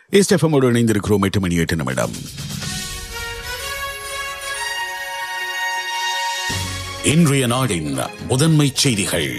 எஸ்எஃப்எம்மோடு இணைந்திருக்கிறோம் எட்டு மணி எட்டு நிமிடம் இன்றைய நாடின் முதன்மை செய்திகள்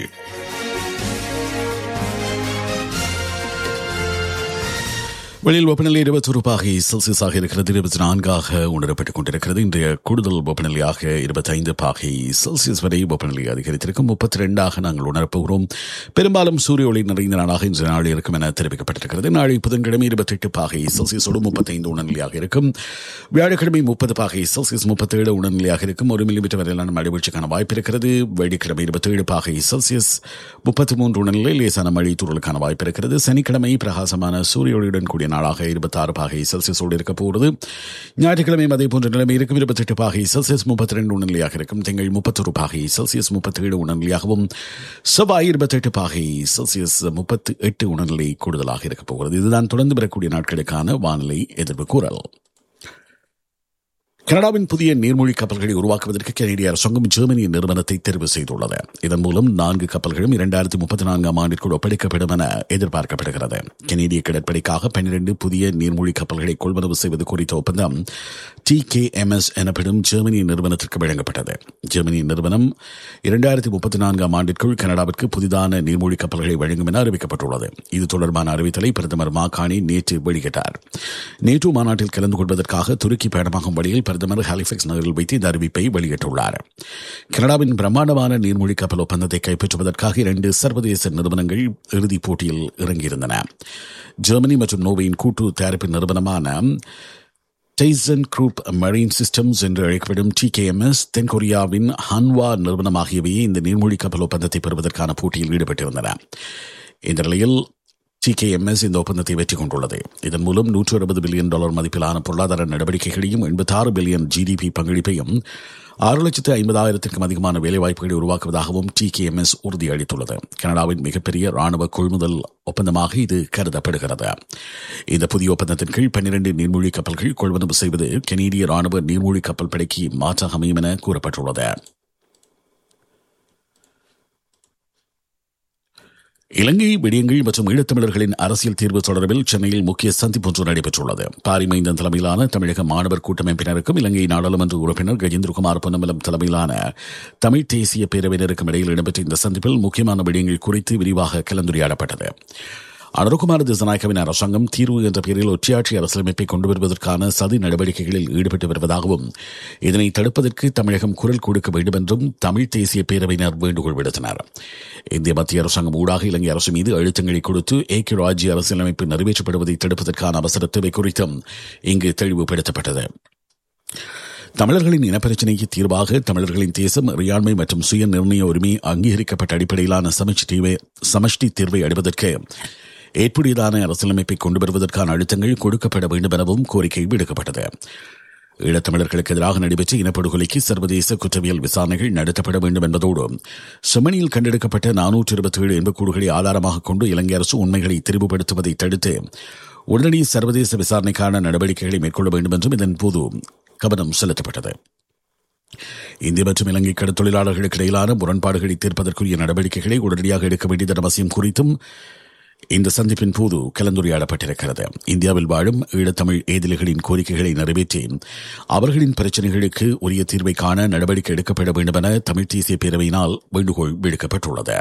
வெளியில் வெப்பநிலை இருபத்தொரு பாகை செல்சியஸாக இருக்கிறது இருபத்தி நான்காக உணரப்பட்டுக் கொண்டிருக்கிறது இன்றைய கூடுதல் வெப்பநிலையாக இருபத்தைந்து பாகை செல்சியஸ் வரை வெப்பநிலை அதிகரித்திருக்கும் முப்பத்தி ரெண்டாக நாங்கள் உணரப்போகிறோம் பெரும்பாலும் சூரிய ஒளி நிறைந்த நாளாக இன்று நாள் இருக்கும் என தெரிவிக்கப்பட்டிருக்கிறது நாளை புதன்கிழமை இருபத்தெட்டு பாகை செல்சியஸோடு முப்பத்தைந்து உணர்நிலையாக இருக்கும் வியாழக்கிழமை முப்பது பாகை செல்சியஸ் முப்பத்தேழு உணர்நிலையாக இருக்கும் ஒரு மில்லிமீட்டர் வரையிலான மழை வீழ்ச்சிக்கான வாய்ப்பு இருக்கிறது வெள்ளிக்கிழமை இருபத்தேழு பாகை செல்சியஸ் முப்பத்தி மூன்று உணர்நிலை லேசான மழை தூறலுக்கான வாய்ப்பு இருக்கிறது சனிக்கிழமை பிரகாசமான சூரிய ஒளியுடன் கூடிய நாளாக இருபத்தி ஆறு பாகை செல்சியஸோடு இருக்க போகிறது ஞாயிற்றுக்கிழமை அதே போன்ற நிலைமை இருக்கும் இருபத்தெட்டு பாகை செல்சியஸ் முப்பத்தி ரெண்டு உணர்நிலையாக இருக்கும் திங்கள் முப்பத்தொரு பாகை செல்சியஸ் முப்பத்தேழு உணர்நிலையாகவும் செவ்வாய் இருபத்தெட்டு பாகை செல்சியஸ் முப்பத்தி எட்டு உணர்நிலை கூடுதலாக இருக்க போகிறது இதுதான் தொடர்ந்து வரக்கூடிய நாட்களுக்கான வானிலை எதிர்ப்பு கூறல் கனடாவின் புதிய நீர்மூழ்கி கப்பல்களை உருவாக்குவதற்கு கனேடிய அரசாங்கம் ஜெர்மனி நிறுவனத்தை தெரிவு செய்துள்ளது இதன் மூலம் நான்கு கப்பல்களும் இரண்டாயிரத்தி முப்பத்தி நான்காம் ஆண்டிற்குள் ஒப்படைக்கப்படும் என எதிர்பார்க்கப்படுகிறது கனேடிய கடற்படைக்காக பன்னிரண்டு புதிய நீர்மூழ்கி கப்பல்களை கொள்வனவு செய்வது குறித்த ஒப்பந்தம் டி கே எம் எஸ் எனப்படும் ஜெர்மனி நிறுவனத்திற்கு வழங்கப்பட்டது ஜெர்மனி நிறுவனம் இரண்டாயிரத்தி முப்பத்தி நான்காம் ஆண்டிற்குள் கனடாவிற்கு புதிதான நீர்மூழ்கி கப்பல்களை வழங்கும் என அறிவிக்கப்பட்டுள்ளது இது தொடர்பான அறிவித்தலை பிரதமர் மாகாணி நேற்று வெளியிட்டார் நேற்று மாநாட்டில் கலந்து கொள்வதற்காக துருக்கி பயணமாகும் வழியில் பிரதமர் ஹாலிஃபெக்ஸ் நகரில் வைத்து இந்த அறிவிப்பை வெளியிட்டுள்ளார் கனடாவின் பிரம்மாண்டமான நீர்மொழி கப்பல் ஒப்பந்தத்தை கைப்பற்றுவதற்காக இரண்டு சர்வதேச நிறுவனங்கள் இறுதிப் போட்டியில் இறங்கியிருந்தன ஜெர்மனி மற்றும் நோர்வேயின் கூட்டு தயாரிப்பு நிறுவனமான டெய்சன் குரூப் மரீன் சிஸ்டம்ஸ் என்று அழைக்கப்படும் டி கே எம் எஸ் தென்கொரியாவின் ஹன்வா நிறுவனம் ஆகியவையே இந்த நீர்மொழி கப்பல் ஒப்பந்தத்தை பெறுவதற்கான போட்டியில் ஈடுபட்டிருந்தன இந்த நிலையில் டிகேஎம்எஸ் இந்த ஒப்பந்தத்தை வெற்றி கொண்டுள்ளது இதன் மூலம் நூற்று அறுபது பில்லியன் டாலர் மதிப்பிலான பொருளாதார நடவடிக்கைகளையும் எண்பத்தாறு பில்லியன் ஜிடிபி பங்களிப்பையும் ஆறு லட்சத்து ஐம்பதாயிரத்திற்கும் அதிகமான வேலைவாய்ப்புகளை உருவாக்குவதாகவும் டிகேஎம்எஸ் உறுதியளித்துள்ளது கனடாவின் மிகப்பெரிய ராணுவ கொள்முதல் ஒப்பந்தமாக இது கருதப்படுகிறது இந்த புதிய ஒப்பந்தத்தின் கீழ் பன்னிரண்டு நீர்மூழ்கி கப்பல்கள் கொள்வனவு செய்வது கனேடிய ராணுவ நீர்மூழ்கி கப்பல் படைக்கு மாற்றாக அமையும் என கூறப்பட்டுள்ளது இலங்கை விடயங்கள் மற்றும் ஈழத்தமிழர்களின் அரசியல் தீர்வு தொடர்பில் சென்னையில் முக்கிய சந்திப்பு ஒன்று நடைபெற்றுள்ளது பாரிமைந்தன் தலைமையிலான தமிழக மாணவர் கூட்டமைப்பினருக்கும் இலங்கை நாடாளுமன்ற உறுப்பினர் கஜேந்திரகுமார் பொன்னம்பலம் தலைமையிலான தமிழ் தேசிய பேரவையினருக்கும் இடையில் இடம்பெற்ற இந்த சந்திப்பில் முக்கியமான விடயங்கள் குறித்து விரிவாக கலந்துரையாடப்பட்டது அனுரகுமார திசநாயக்கவின் அரசாங்கம் தீர்வு என்ற பெயரில் ஒற்றையாட்சி அரசியலமைப்பை கொண்டு வருவதற்கான சதி நடவடிக்கைகளில் ஈடுபட்டு வருவதாகவும் இதனை தடுப்பதற்கு தமிழகம் குரல் கொடுக்க வேண்டும் என்றும் தமிழ் தேசிய பேரவையினர் வேண்டுகோள் விடுத்தனர் இந்திய மத்திய அரசாங்கம் ஊடாக இலங்கை அரசு மீது அழுத்தங்களை கொடுத்து ஏக்கிய ராஜ்ய அரசியலமைப்பு நிறைவேற்றப்படுவதை தடுப்பதற்கான அவசர தேவை குறித்தும் இங்கு தெளிவுபடுத்தப்பட்டது தமிழர்களின் இனப்பிரச்சினைக்கு தீர்வாக தமிழர்களின் தேசம் இறையாண்மை மற்றும் சுய நிர்ணய உரிமை அங்கீகரிக்கப்பட்ட அடிப்படையிலான சமஷ்டி தீர்வை அடைவதற்கு ஏற்புடையதான அரசியலமைப்பை கொண்டு வருவதற்கான அழுத்தங்கள் கொடுக்கப்பட வேண்டும் எனவும் கோரிக்கை விடுக்கப்பட்டது ஈழத்தமிழர்களுக்கு எதிராக நடைபெற்ற இனப்படுகொலைக்கு சர்வதேச குற்றவியல் விசாரணைகள் நடத்தப்பட வேண்டும் என்பதோடு செம்மணியில் கண்டெடுக்கப்பட்ட நானூற்று இருபத்தி ஏழு எண்பக்கூடுகளை ஆதாரமாக கொண்டு இலங்கை அரசு உண்மைகளை திரிவுபடுத்துவதை தடுத்து உடனடி சர்வதேச விசாரணைக்கான நடவடிக்கைகளை மேற்கொள்ள வேண்டும் என்றும் இதன் போது கவனம் செலுத்தப்பட்டது இந்திய மற்றும் இலங்கை கடற்தொழிலாளர்களுக்கு இடையிலான முரண்பாடுகளை தீர்ப்பதற்குரிய நடவடிக்கைகளை உடனடியாக எடுக்க வேண்டியதன் அவசியம் குறித்தும் இந்த சந்திப்பின் போது கலந்துரையாடப்பட்டிருக்கிறது இந்தியாவில் வாழும் ஈழத்தமிழ் ஏதிலிகளின் கோரிக்கைகளை நிறைவேற்றி அவர்களின் பிரச்சினைகளுக்கு உரிய தீர்வை காண நடவடிக்கை எடுக்கப்பட வேண்டும் என தமிழ் தேசிய பேரவையினால் வேண்டுகோள் விடுக்கப்பட்டுள்ளது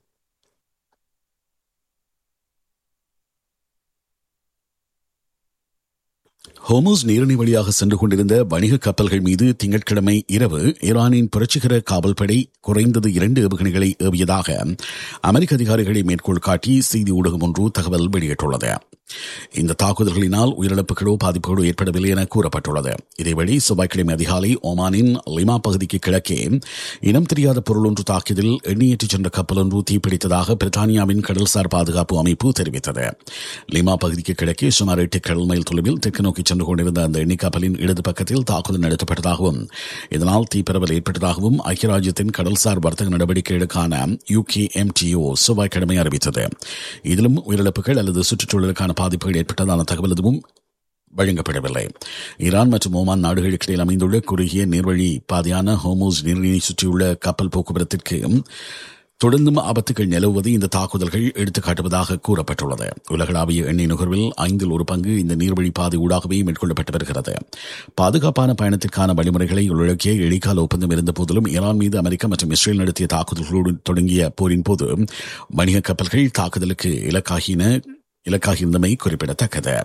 ஹோமோஸ் நீரிணை வழியாக சென்று கொண்டிருந்த வணிக கப்பல்கள் மீது திங்கட்கிழமை இரவு ஈரானின் புரட்சிகர காவல்படை குறைந்தது இரண்டு ஏவுகணைகளை ஏவியதாக அமெரிக்க அதிகாரிகளை மேற்கோள் காட்டி செய்தி ஊடகம் ஒன்று தகவல் வெளியிட்டுள்ளது இந்த தாக்குதல்களினால் உயிரிழப்புகளோ பாதிப்புகளோ ஏற்படவில்லை என கூறப்பட்டுள்ளது இதேவழி செவ்வாய்க்கிழமை அதிகாலை ஒமானின் லிமா பகுதிக்கு கிழக்கே இனம் தெரியாத பொருள் ஒன்று தாக்கியதில் எண்ணெயேற்றிச் சென்ற கப்பல் ஒன்று தீப்பிடித்ததாக பிரித்தானியாவின் கடல்சார் பாதுகாப்பு அமைப்பு தெரிவித்தது லிமா பகுதிக்கு கிழக்கே சுமார் எட்டு கடல் மைல் தொலைவில் தெற்கு நோக்கி சென்று கொண்டிருந்த அந்த எண்ணெய் கப்பலின் இடது பக்கத்தில் தாக்குதல் நடத்தப்பட்டதாகவும் இதனால் தீப்பரவல் ஏற்பட்டதாகவும் ஐக்கிய ராஜ்யத்தின் கடல்சார் வர்த்தக நடவடிக்கைகளுக்கான யூகே எம்டிஓ செவ்வாய்க்கிழமை அறிவித்தது இதிலும் உயிரிழப்புகள் அல்லது சுற்றுச்சூழலுக்கான பாதிப்புகள் ஏற்பட்டதான தகவல் எதுவும் வழங்கப்படவில்லை ஈரான் மற்றும் ஓமான் நாடுகளுக்கு இடையில் அமைந்துள்ள குறுகிய நீர்வழி பாதையான ஹோமோஸ் நீரினை சுற்றியுள்ள கப்பல் போக்குவரத்திற்கு தொடர்ந்தும் ஆபத்துகள் நிலவுவது இந்த தாக்குதல்கள் எடுத்துக்காட்டுவதாக கூறப்பட்டுள்ளது உலகளாவிய எண்ணெய் நுகர்வில் ஐந்தில் ஒரு பங்கு இந்த நீர்வழி பாதை ஊடாகவே மேற்கொள்ளப்பட்டு வருகிறது பாதுகாப்பான பயணத்திற்கான வழிமுறைகளை உள்ளடக்கிய இடைக்கால ஒப்பந்தம் இருந்த போதிலும் ஈரான் மீது அமெரிக்கா மற்றும் இஸ்ரேல் நடத்திய தாக்குதல்களோடு தொடங்கிய போரின் போது வணிக கப்பல்கள் தாக்குதலுக்கு இலக்காகின இலக்காகியிருந்தமை குறிப்பிடத்தக்கது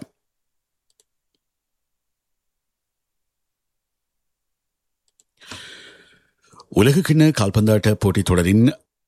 உலகக்கிண்ண கால்பந்தாட்ட போட்டித் தொடரின்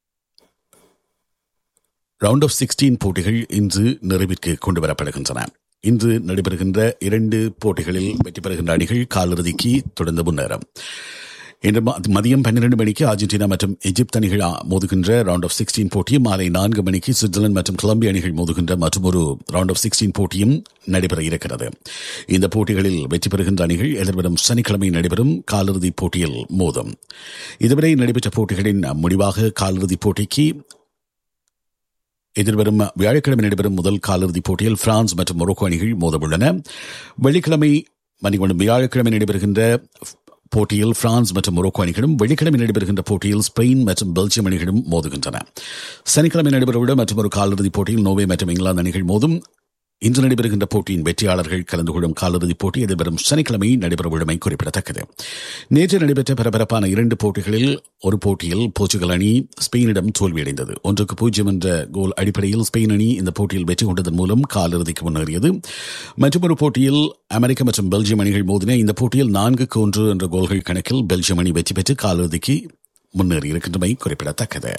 ரவுண்ட் ஆஃப் சிக்ஸ்டீன் போட்டிகள் இன்று நிறைவிற்கு கொண்டு வரப்படுகின்றன இன்று நடைபெறுகின்ற இரண்டு போட்டிகளில் வெற்றி பெறுகின்ற அணிகள் காலிறுதிக்கு தொடர்ந்து முன்னேறும் இன்று மதியம் பன்னிரண்டு மணிக்கு அர்ஜென்டினா மற்றும் எஜிப்த் அணிகள் மோதுகின்ற ரவுண்ட் ஆஃப் சிக்ஸ்டீன் போட்டியும் மாலை நான்கு மணிக்கு சுவிட்சர்லாந்து மற்றும் கொலம்பியா அணிகள் மோதுகின்ற மற்றொரு ரவுண்ட் ஆஃப் சிக்ஸ்டீன் போட்டியும் நடைபெற இருக்கிறது இந்த போட்டிகளில் வெற்றி பெறுகின்ற அணிகள் எதிர்வரும் சனிக்கிழமை நடைபெறும் காலிறுதிப் போட்டியில் மோதும் இதுவரை நடைபெற்ற போட்டிகளின் முடிவாக காலிறுதிப் போட்டிக்கு எதிர்வரும் வியாழக்கிழமை நடைபெறும் முதல் காலிறுதிப் போட்டியில் பிரான்ஸ் மற்றும் மொரோக்கோ அணிகள் மோதவுள்ளன வெள்ளிக்கிழமை மணிக்கொண்டும் வியாழக்கிழமை நடைபெறுகின்ற போட்டியில் பிரான்ஸ் மற்றும் மொரோக்கோ அணிகளும் வெள்ளிக்கிழமை நடைபெறுகின்ற போட்டியில் ஸ்பெயின் மற்றும் பெல்ஜியம் அணிகளும் மோதுகின்றன சனிக்கிழமை நடைபெறவுள்ள மற்றும் ஒரு காலிறுதிப் போட்டியில் நோவே மற்றும் இங்கிலாந்து அணிகள் மோதும் இன்று நடைபெறுகின்ற போட்டியின் வெற்றியாளர்கள் கலந்து கொள்ளும் காலிறுதிப் போட்டி எதிர்வரும் சனிக்கிழமை நடைபெறவுள்ளமை குறிப்பிடத்தக்கது நேற்று நடைபெற்ற பரபரப்பான இரண்டு போட்டிகளில் ஒரு போட்டியில் போர்ச்சுகல் அணி ஸ்பெயினிடம் தோல்வியடைந்தது ஒன்றுக்கு பூஜ்ஜியம் என்ற கோல் அடிப்படையில் ஸ்பெயின் அணி இந்த போட்டியில் வெற்றி கொண்டதன் மூலம் காலிறுதிக்கு முன்னேறியது மற்றொரு போட்டியில் அமெரிக்கா மற்றும் பெல்ஜியம் அணிகள் மோதின இந்த போட்டியில் நான்குக்கு ஒன்று என்ற கோல்கள் கணக்கில் பெல்ஜியம் அணி வெற்றி பெற்று காலிறுதிக்கு முன்னேறியிருக்கின்றமை குறிப்பிடத்தக்கது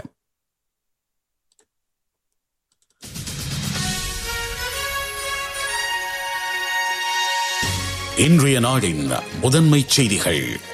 இன்றைய நாடின் முதன்மை செய்திகள்